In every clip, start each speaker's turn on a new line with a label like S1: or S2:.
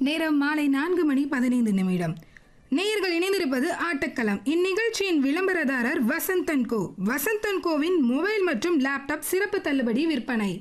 S1: நேரம் மாலை நான்கு மணி பதினைந்து நிமிடம் நேயர்கள் இணைந்திருப்பது ஆட்டக்களம் இந்நிகழ்ச்சியின் விளம்பரதாரர் வசந்தன் கோ வசந்தன் கோவின் மொபைல் மற்றும் லேப்டாப் சிறப்பு தள்ளுபடி விற்பனை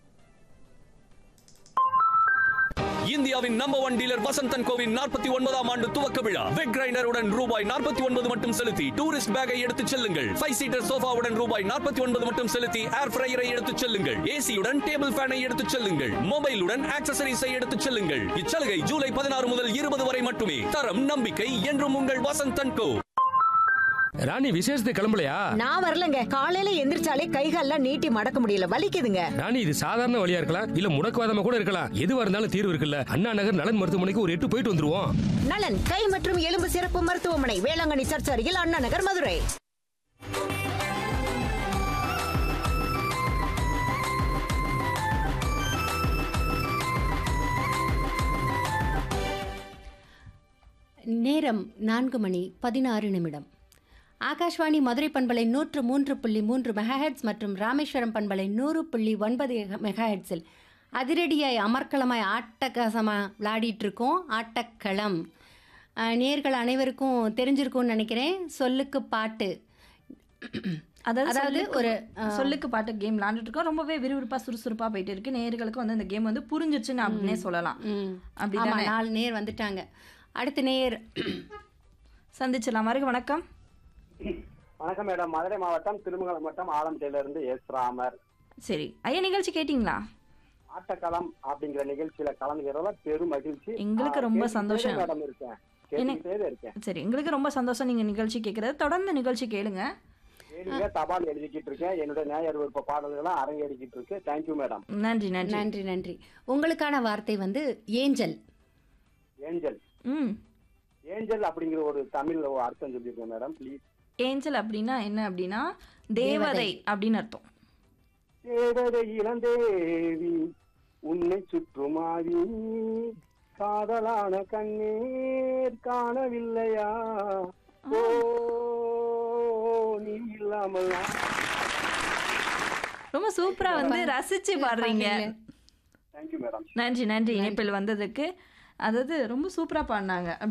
S2: இந்தியாவின் நம்பர் ஒன் டீலர் வசந்தன் கோவின் நாற்பத்தி ஒன்பதாம் ஆண்டு துவக்க விழா வெக் கிரைண்டருடன் ரூபாய் நாற்பத்தி ஒன்பது மட்டும் செலுத்தி டூரிஸ்ட் பேக்கை எடுத்துச் செல்லுங்கள் ஃபைவ் சீட்டர் சோஃபாவுடன் ரூபாய் நாற்பத்தி ஒன்பது மட்டும் செலுத்தி ஏர் ஃப்ரையரை எடுத்துச் செல்லுங்கள் ஏசியுடன் டேபிள் ஃபேனை எடுத்துச் செல்லுங்கள் மொபைலுடன் ஆக்சசரிஸை எடுத்துச் செல்லுங்கள் இச்சலுகை ஜூலை பதினாறு முதல் இருபது வரை மட்டுமே தரம் நம்பிக்கை என்றும் உங்கள் வசந்தன் கோ
S3: ராணி விசேஷத்துக்கு கிளம்பலையா
S4: நான் வரலங்க காலையில எந்திரிச்சாலே கைகால்லாம் நீட்டி மடக்க முடியல வலிக்குதுங்க
S3: ராணி இது சாதாரண வழியா இருக்கலாம் இல்ல முடக்குவாதமா கூட இருக்கலாம் எதுவா இருந்தாலும் தீர்வு இருக்குல்ல அண்ணா நகர் நலன் மருத்துவமனைக்கு ஒரு எட்டு போயிட்டு வந்துருவோம்
S4: நலன் கை மற்றும் எலும்பு சிறப்பு மருத்துவமனை வேளாங்கண்ணி சர்ச் அருகில் அண்ணா நகர் மதுரை
S5: நேரம் நான்கு மணி பதினாறு நிமிடம் ஆகாஷ்வாணி மதுரை பண்பலை நூற்று மூன்று புள்ளி மூன்று மெகாஹெட்ஸ் மற்றும் ராமேஸ்வரம் பண்பலை நூறு புள்ளி ஒன்பது மெகாஹெட்ஸில் அதிரடியாய் அமர்க்களமாய் ஆட்டகாசமாக விளையாடிட்டு இருக்கோம் ஆட்டக்களம் அஹ், நேர்கள் அனைவருக்கும் தெரிஞ்சிருக்கும்னு நினைக்கிறேன் சொல்லுக்கு பாட்டு
S6: அதாவது
S5: அதாவது
S6: சொல்லுக்கு-
S5: ஒரு,
S6: சொல்லுக்கு பாட்டு கேம் விளாண்டுட்டு இருக்கோம் ரொம்பவே விறுவிறுப்பா சுறுசுறுப்பா போயிட்டு இருக்கு நேயர்களுக்கு வந்து இந்த கேம் வந்து புரிஞ்சிருச்சுன்னு அப்படின்னே சொல்லலாம்
S5: ம்,
S6: அப்படிதானே?
S5: ஆமா, நாலு நேர் வந்துட்டாங்க அடுத்த நேர்
S6: சந்திச்சலாம் வருக வணக்கம்
S7: வணக்கம் மேடம் மதுரை மாவட்டம் திருமங்கலம் மாவட்டம் ஆலம்பட்டியில இருந்து எஸ் ராமர்
S6: சரி ஐயா நிகழ்ச்சி கேட்டிங்களா
S7: ஆட்டக்களம் அப்படிங்கிற நிகழ்ச்சியில கலந்துக்கிறதுல பெரும் மகிழ்ச்சி
S6: எங்களுக்கு
S7: ஆ,
S6: ரொம்ப
S7: கேட்டுக்கிட்டே
S6: சந்தோஷம்.
S7: மேடம் இருக்கேன் கேட்டுக்கிட்டே தான் இருக்கேன்
S6: சரி எங்களுக்கு ரொம்ப சந்தோஷம் நீங்க நிகழ்ச்சி கேட்கறது தொடர்ந்து நிகழ்ச்சி கேளுங்க
S7: கேளுங்க தபால் எழுதிக்கிட்டு இருக்கேன் என்னுடைய நேயர் விருப்ப பாடல்களும் அரங்கேறிக்கிட்டு இருக்கு தேங்க்யூ மேடம்
S6: நன்றி நன்றி
S5: நன்றி நன்றி உங்களுக்கான வார்த்தை வந்து ஏஞ்சல்
S7: ஏஞ்சல்
S6: ம்
S7: ஏஞ்சல் அப்படிங்கிற ஒரு தமிழ் ஒரு அர்த்தம் சொல்லியிருக்கேன் மேடம் ப்ளீஸ்
S6: ஏஞ்சல் அப்படின்னா என்ன அப்படின்னா தேவதை அப்படின்னு அர்த்தம்
S7: தேவதை இளந்தேவி உன்னை சுற்றுமாவி காதலான கண்ணீர் காணவில்லையா ஓ நீ இல்லாமல் நான்
S6: ரொம்ப சூப்பரா வந்து ரசிச்சு பாடுறீங்க
S7: தேங்க்யூ மேடம்
S6: நன்றி நன்றி இணைப்பில் வந்ததுக்கு அதாவது ரொம்ப சூப்பரா பாடினாங்க